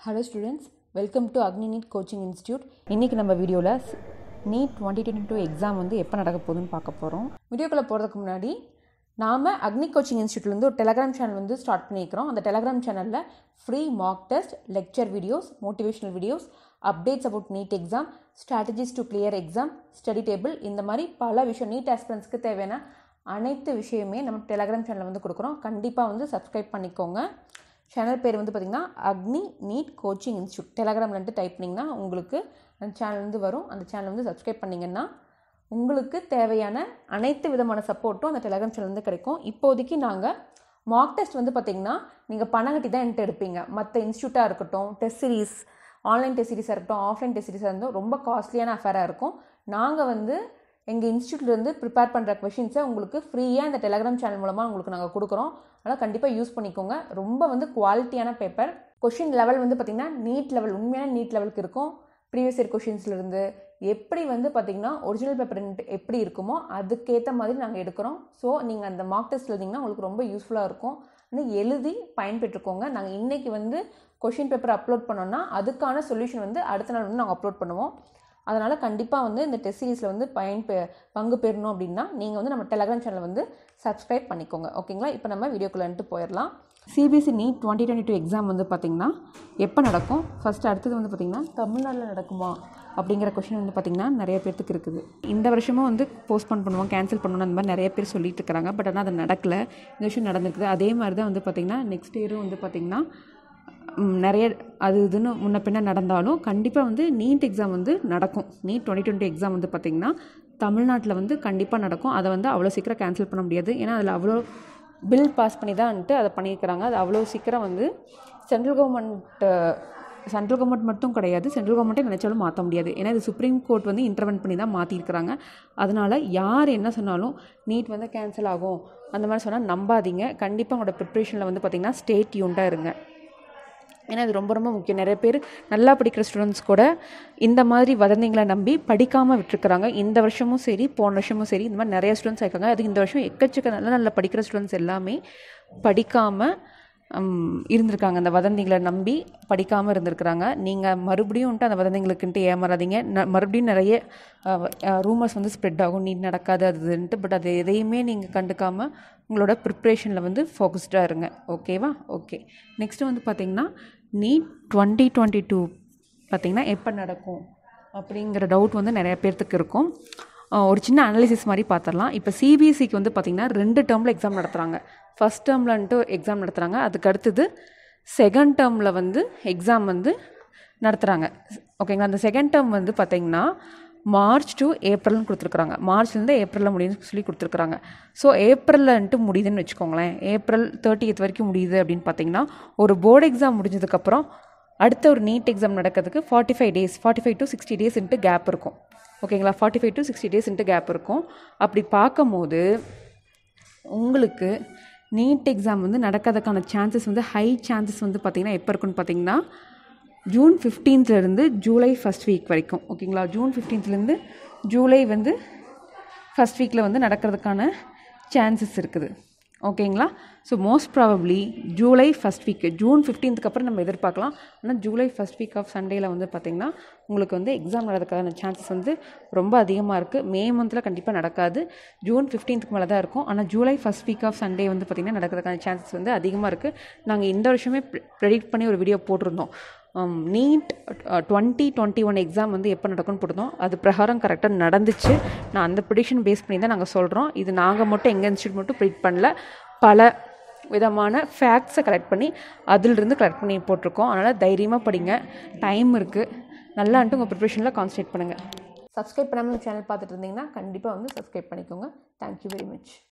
hello students welcome to Agni NEET coaching institute இன்றைக்கி நம்ம வீடியோவில் NEET twenty twenty two exam வந்து எப்போ நடக்க போகுதுன்னு பார்க்க போகிறோம் வீடியோக்குள்ளே போகிறதுக்கு முன்னாடி நாம் அக்னி கோச்சிங் இன்ஸ்டியூட்லேருந்து ஒரு டெலகிராம் சேனல் வந்து ஸ்டார்ட் பண்ணியிருக்கிறோம் அந்த டெலகிராம் சேனலில் free mock test lecture videos motivational videos updates about NEET exam strategies to clear exam study table இந்த மாதிரி பல விஷயம் நீட் ஆஸ்பிரன்ஸ்க்கு தேவையான அனைத்து விஷயமே நம்ம டெலகிராம் சேனலில் வந்து கொடுக்குறோம் கண்டிப்பாக வந்து சப்ஸ்கிரைப் பண்ணிக்கோங்க சேனல் பேர் வந்து பார்த்திங்கன்னா அக்னி நீட் கோச்சிங் இன்ஸ்டியூட் டெலகிராம்லன்ட்டு டைப் பண்ணிங்கன்னா உங்களுக்கு அந்த சேனல் வந்து வரும் அந்த சேனல் வந்து சப்ஸ்கிரைப் பண்ணிங்கன்னா உங்களுக்கு தேவையான அனைத்து விதமான சப்போர்ட்டும் அந்த டெலகிராம் சேனல் வந்து கிடைக்கும் இப்போதைக்கு நாங்கள் மார்க் டெஸ்ட் வந்து பார்த்திங்கன்னா நீங்கள் பணம் கட்டி தான் என்கிட்ட எடுப்பீங்க மற்ற இன்ஸ்டியூட்டாக இருக்கட்டும் டெஸ்ட் சீரிஸ் ஆன்லைன் டெஸ்ட் சீரிஸாக இருக்கட்டும் ஆஃப்லைன் டெஸ்ட் சீரிஸாக இருந்தும் ரொம்ப காஸ்ட்லியான அஃபேராக இருக்கும் நாங்கள் வந்து எங்கள் இன்ஸ்டியூட்லேருந்து ப்ரிப்பேர் பண்ணுற கொஷின்ஸை உங்களுக்கு ஃப்ரீயாக இந்த டெலகிராம் சேனல் மூலமாக உங்களுக்கு நாங்கள் கொடுக்குறோம் அதனால் கண்டிப்பாக யூஸ் பண்ணிக்கோங்க ரொம்ப வந்து குவாலிட்டியான பேப்பர் கொஷின் லெவல் வந்து பார்த்திங்கன்னா நீட் லெவல் உண்மையான நீட் லெவலுக்கு இருக்கும் ப்ரீவியஸ் இயர் கொஷின்ஸ்லேருந்து எப்படி வந்து பார்த்திங்கன்னா ஒரிஜினல் பேப்பர் எப்படி இருக்குமோ அதுக்கேற்ற மாதிரி நாங்கள் எடுக்கிறோம் ஸோ நீங்கள் அந்த மார்க் டெஸ்ட் எழுதிங்கன்னா உங்களுக்கு ரொம்ப யூஸ்ஃபுல்லாக இருக்கும் இன்னும் எழுதி பயன்பெற்றுக்கோங்க நாங்கள் இன்றைக்கி வந்து கொஷின் பேப்பர் அப்லோட் பண்ணோன்னா அதுக்கான சொல்யூஷன் வந்து அடுத்த நாள் வந்து நாங்கள் அப்லோட் பண்ணுவோம் அதனால் கண்டிப்பாக வந்து இந்த டெஸ்ட் சீரிஸில் வந்து பயன் பெ பங்கு பெறணும் அப்படின்னா நீங்கள் வந்து நம்ம டெலகிராம் சேனலை வந்து சப்ஸ்கிரைப் பண்ணிக்கோங்க ஓகேங்களா இப்போ நம்ம வீடியோக்குள்ளன்ட்டு போயிடலாம் CBSE NEET twenty twenty two exam வந்து பார்த்திங்கன்னா எப்போ நடக்கும் ஃபஸ்ட்டு அடுத்தது வந்து பார்த்திங்கன்னா தமிழ்நாட்டில் நடக்குமா அப்படிங்கிற கொஷின் வந்து பார்த்திங்கன்னா நிறைய பேர்த்துக்கு இருக்குது இந்த வருஷமும் வந்து போஸ்ட்போன் பண்ணுவோம் கேன்சல் பண்ணுவோம் அந்த மாதிரி நிறைய பேர் சொல்லிட்டு இருக்கிறாங்க பட் ஆனால் அது நடக்கலை இந்த விஷயம் நடந்திருக்குது அதே மாதிரி தான் வந்து பார்த்திங்கன்னா நெக்ஸ்ட் இயரும் வந்து பார்த்திங்கன்னா நிறைய அது இதுன்னு முன்ன பின்ன நடந்தாலும் கண்டிப்பாக வந்து நீட் எக்ஸாம் வந்து நடக்கும் நீட் டுவெண்ட்டி டுவெண்ட்டி எக்ஸாம் வந்து பார்த்திங்கன்னா தமிழ்நாட்டில் வந்து கண்டிப்பாக நடக்கும் அதை வந்து அவ்வளோ சீக்கிரம் கேன்சல் பண்ண முடியாது ஏன்னா அதில் அவ்வளோ பில் பாஸ் பண்ணி தான்ட்டு அதை பண்ணியிருக்கிறாங்க அது அவ்வளோ சீக்கிரம் வந்து சென்ட்ரல் கவர்மெண்ட் சென்ட்ரல் கவர்மெண்ட் மட்டும் கிடையாது சென்ட்ரல் கவர்மெண்ட்டே நினச்சாலும் மாற்ற முடியாது ஏன்னா இது சுப்ரீம் கோர்ட் வந்து இன்டர்வென்ட் பண்ணி தான் மாற்றிருக்கிறாங்க அதனால் யார் என்ன சொன்னாலும் நீட் வந்து கேன்சல் ஆகும் அந்த மாதிரி சொன்னால் நம்பாதீங்க கண்டிப்பாக உங்களோட ப்ரிப்ரேஷனில் வந்து பார்த்திங்கன்னா ஸ்டேட் யூண்டாக இருங்க ஏன்னா இது ரொம்ப ரொம்ப முக்கியம் நிறைய பேர் நல்லா படிக்கிற ஸ்டூடெண்ட்ஸ் கூட இந்த மாதிரி வதந்திங்களை நம்பி படிக்காமல் விட்டுருக்குறாங்க இந்த வருஷமும் சரி போன வருஷமும் சரி இந்த மாதிரி நிறைய ஸ்டூடெண்ட்ஸ் ஆயிருக்காங்க அது இந்த வருஷம் எக்கச்சக்க நல்ல நல்ல படிக்கிற ஸ்டூடெண்ட்ஸ் எல்லாமே படிக்காமல் இருந்திருக்காங்க அந்த வதந்திகளை நம்பி படிக்காமல் இருந்திருக்கிறாங்க நீங்கள் மறுபடியும் வந்துட்டு அந்த வதந்திகளுக்குன்ட்டு ஏமாறாதீங்க ந மறுபடியும் நிறைய ரூமர்ஸ் வந்து ஸ்ப்ரெட் ஆகும் நீட் நடக்காது அதுன்ட்டு பட் அது எதையுமே நீங்கள் கண்டுக்காமல் உங்களோட ப்ரிப்ரேஷனில் வந்து ஃபோக்கஸ்டாக இருங்க ஓகேவா ஓகே நெக்ஸ்ட்டு வந்து பார்த்திங்கன்னா நீட் டுவெண்ட்டி டுவெண்ட்டி டூ பார்த்திங்கன்னா எப்போ நடக்கும் அப்படிங்கிற டவுட் வந்து நிறைய பேர்த்துக்கு இருக்கும் ஒரு சின்ன அனாலிசிஸ் மாதிரி பார்த்துடலாம் இப்போ சிபிஎஸ்சிக்கு வந்து பார்த்திங்கன்னா ரெண்டு டேர்மில் எக்ஸாம் நடத்துகிறாங்க ஃபஸ்ட் டேர்ம்லன்ட்டு எக்ஸாம் நடத்துகிறாங்க அதுக்கு அடுத்தது செகண்ட் டேர்மில் வந்து எக்ஸாம் வந்து நடத்துகிறாங்க ஓகேங்களா அந்த செகண்ட் டேர்ம் வந்து பார்த்திங்கன்னா மார்ச் டு ஏப்ரல்னு கொடுத்துருக்குறாங்க மார்ச்லேருந்து ஏப்ரலில் முடியுதுன்னு சொல்லி கொடுத்துருக்குறாங்க ஸோ ஏப்ரல்லன்ட்டு முடியுதுன்னு வச்சுக்கோங்களேன் ஏப்ரல் தேர்ட்டி வரைக்கும் முடியுது அப்படின்னு பார்த்தீங்கன்னா ஒரு போர்டு எக்ஸாம் முடிஞ்சதுக்கப்புறம் அடுத்த ஒரு நீட் எக்ஸாம் நடக்கிறதுக்கு forty five days forty five to sixty days இன்ட்டு கேப் இருக்கும் ஓகேங்களா forty five to sixty days இன்ட்டு கேப் இருக்கும் அப்படி பார்க்கும்போது உங்களுக்கு நீட் எக்ஸாம் வந்து நடக்கிறதுக்கான சான்சஸ் வந்து ஹை சான்சஸ் வந்து பார்த்திங்கன்னா எப்போ இருக்குன்னு பார்த்தீங்கன்னா ஜூன் ஃபிஃப்டீன்த்லேருந்து ஜூலை ஃபஸ்ட் வீக் வரைக்கும் ஓகேங்களா ஜூன் ஃபிஃப்டீன்த்லேருந்து ஜூலை வந்து ஃபஸ்ட் வீக்கில் வந்து நடக்கிறதுக்கான சான்சஸ் இருக்குது ஓகேங்களா so most probably July first week June ஃபிஃப்டீன்த்துக்கு அப்புறம் நம்ம எதிர்பார்க்கலாம் ஆனால் ஜூலை ஃபஸ்ட் வீக் ஆஃப் சண்டேயில் வந்து பார்த்திங்கன்னா உங்களுக்கு வந்து எக்ஸாம் நடக்கிறதுக்கான சான்சஸ் வந்து ரொம்ப அதிகமாக இருக்குது மே மந்தில் கண்டிப்பாக நடக்காது ஜூன் ஃபிஃப்டீன்த்துக்கு மேலே தான் இருக்கும் ஆனால் July first week of Sunday வந்து பார்த்திங்கன்னா நடக்கிறதுக்கான சான்சஸ் வந்து அதிகமாக இருக்குது நாங்கள் இந்த வருஷமே ப்ரெடிக்ட் பண்ணி ஒரு வீடியோ போட்டிருந்தோம் NEET twenty twenty one exam வந்து எப்போ நடக்கும்னு போட்டிருந்தோம் அது பிரகாரம் கரெக்டாக நடந்துச்சு நான் அந்த ப்ரிடிக்ஷன் பேஸ் பண்ணி தான் நாங்கள் சொல்கிறோம் இது நாங்கள் மட்டும் எங்கள் இன்ஸ்டியூட் மட்டும் ப்ரிடிக்ட் பண்ணல பல விதமான ஃபேக்ட்ஸை கலெக்ட் பண்ணி அதிலிருந்து கலெக்ட் பண்ணி போட்டிருக்கோம் அதனால் தைரியமாக படிங்க டைம் இருக்குது நல்லான்ட்டு உங்கள் ப்ரிப்ரேஷனில் கான்சன்ட்ரேட் பண்ணுங்கள் சப்ஸ்கிரைப் பண்ணாமல் சேனல் பார்த்துட்டு இருந்தீங்கன்னா கண்டிப்பாக வந்து சப்ஸ்கிரைப் பண்ணிக்கோங்க தேங்க்யூ வெரி மச்